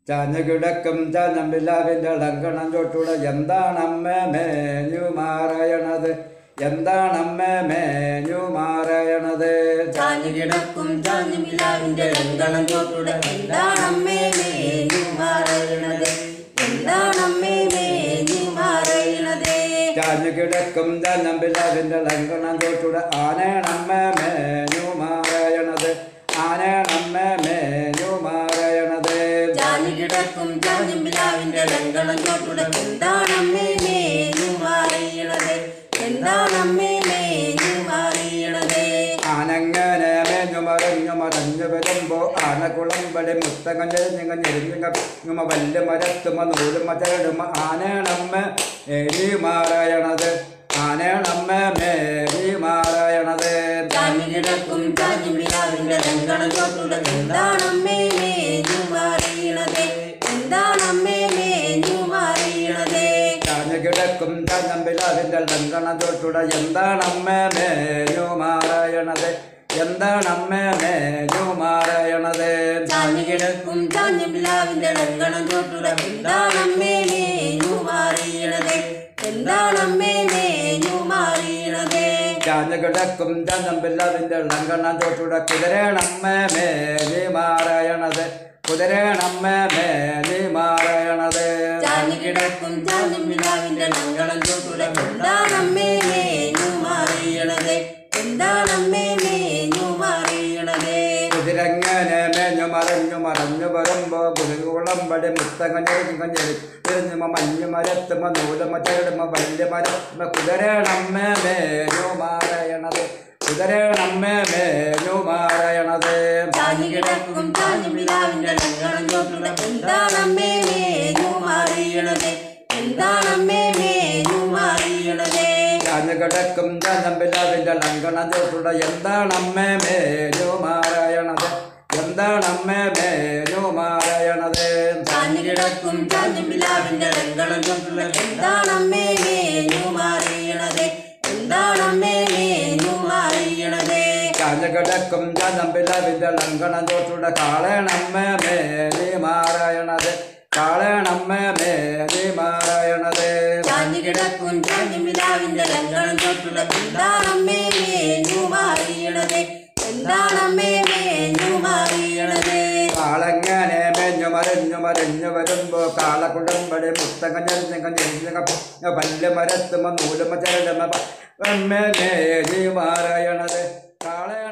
ചാഞ്ഞു കിടക്കും ചാഞ്ഞമ്പില്ലാവിൻ്റെ ലങ്കണം തൊട്ടുള്ള എന്താണമ്മേ മേഞ്ഞു മാറയണത് എന്താണമ്മേ മേഞ്ഞു മാറയണത് ചാഞ്ഞു കിടക്കും ചാഞ്ഞു മിലാവിന്റെ ലങ്കണം ചോട്ടുടെ എന്താണമ്മേ മേഞ്ഞു മാറയണത് എന്താണമ്മേ മേഞ്ഞു മാറയണത് ചാഞ്ഞു കിടക്കും ചാഞ്ഞമ്പില്ലാവിൻ്റെ ലങ്കണം തൊട്ടുള്ള ആനേണമ്മേ മേഞ്ഞു മാറയണത് ആനേണമ്മേ മേഞ്ഞു മാറയണത് ചാഞ്ഞു കിടക്കും ചാഞ്ഞു മിലാവിന്റെ ലങ്കണം ചോട്ടുടെ എന്താണമ്മേ മേഞ്ഞു മാറയണത് എന്താണമ്മേ മേഞ്ഞു മാറയണത് ആനങ്ങനെ മേഞ്ഞു മറഞ്ഞു മറഞ്ഞു വരുമ്പോ ആനക്കുളമ്പടി മുത്തകഞ്ഞെരിഞ്ഞു ഞെരിഞ്ഞുങ്ങ വല്യ മരത്തുമ നൂലുമ ചേടുമ ആനേണമ്മ ഏരി മാറയണത് ആനേണമ്മ മേരി മാറയണത് ചാഞ്ഞു കിടക്കും ചാഞ്ഞു മിലാവിന്റെ ലങ്കണം ചോട്ടുടെ എന്താണമ്മേ മേഞ്ഞു മാറയണത് എന്താണമ്മേ മേഞ്ഞു മാറയണത് ചാഞ്ഞു കിടക്കും ചാഞ്ഞമ്പിലാവിന്റെ ലങ്കണം തൊട്ടുട എന്താണമ്മ മേഞ്ഞു മാറയണത് എന്താണമ്മ മേഞ്ഞു മാറയണത് ചാഞ്ഞു കിടക്കും ചാഞ്ഞു മിലാവിന്റെ ലങ്കണം ചോട്ടുടെ എന്താണമ്മേ മേഞ്ഞു മാറിയണത് എന്താണമ്മേ മേഞ്ഞു മാറിയണത് ചാഞ്ഞു കിടക്കും ചന്തമ്പില്ലാതിന്റെ ലങ്കണം തൊട്ടുട കുതിരേണമ്മ മേലി മാറയണത് കുതിരേണമ്മ മേലി മാറയണത് ചാഞ്ഞു കിടക്കും ചാഞ്ഞു മിലാവിന്റെ ലങ്കണം ചോട്ടുടെ എന്താണമ്മേ മേഞ്ഞു മാറിയണത് എന്താണമ്മേ മേഞ്ഞു മാറിയണത് കുതിരങ്ങനെ മേഞ്ഞു മറഞ്ഞു മറഞ്ഞു വരുമ്പോ കുതിരകുളമ്പടി മുത്തങ്ങഞ്ഞെരിഞ്ഞു കഞ്ഞെരി തിരിഞ്ഞുമ മഞ്ഞു മരത്തുമ നൂലുമ ചരടുമ വല്യ മരത്തുമ കുതിരേണമ്മ മേഞ്ഞു മാറയണത് കുതിരേണമ്മ മേഞ്ഞു മാറയണത് ചാഞ്ഞു കിടക്കും ചാഞ്ഞു മിലാവിന്റെ ലങ്കണം ചോട്ടുടെ എന്താണമ്മേ മേഞ്ഞു മാറിയണത് എന്താണമ്മേ മേഞ്ഞു മാറിയണത് ചാഞ്ഞു കിടക്കും ചാഞ്ഞമ്പില്ലാവിന്റെ ലങ്കണം ചോട്ടുട എന്താണമ്മേ മേഞ്ഞു മാറയണത് എന്താണമ്മേ മേഞ്ഞു മാറയണത് ചാഞ്ഞു കിടക്കും ചാഞ്ഞു മിലാവിന്റെ ലങ്കണം ചോട്ടുടെ എന്താണമ്മേ മേഞ്ഞു മാറിയണത് എന്താണമ്മേ മേഞ്ഞു മാറിയണത് ചാഞ്ഞു കിടക്കും ചാഞ്ഞമ്പില്ലാവിന്റെ ലങ്കണം ചോട്ടുട കാളേണമ്മേ മേലി മാറയണത് കാളേണമ്മേ മേലി മാറയണത് ചാഞ്ഞു കിടക്കും ചാഞ്ഞു മിലാവിന്റെ ലങ്കണം ചോട്ടുടെ എന്താണമ്മേ മേഞ്ഞു മാറിയണത് എന്താണമ്മേ മേഞ്ഞു മാറിയണത് കാളങ്ങനെ മെഞ്ഞു മറിഞ്ഞു മറിഞ്ഞു വരുമ്പോ കാളക്കുടമ്പടി മുത്തകഞ്ഞെറിഞ്ഞു കഞ്ഞെറിഞ്ഞ പല്ല് മരത്തുമ നൂലുമ ചരടുമ മേലി മാറയണത് കാളേ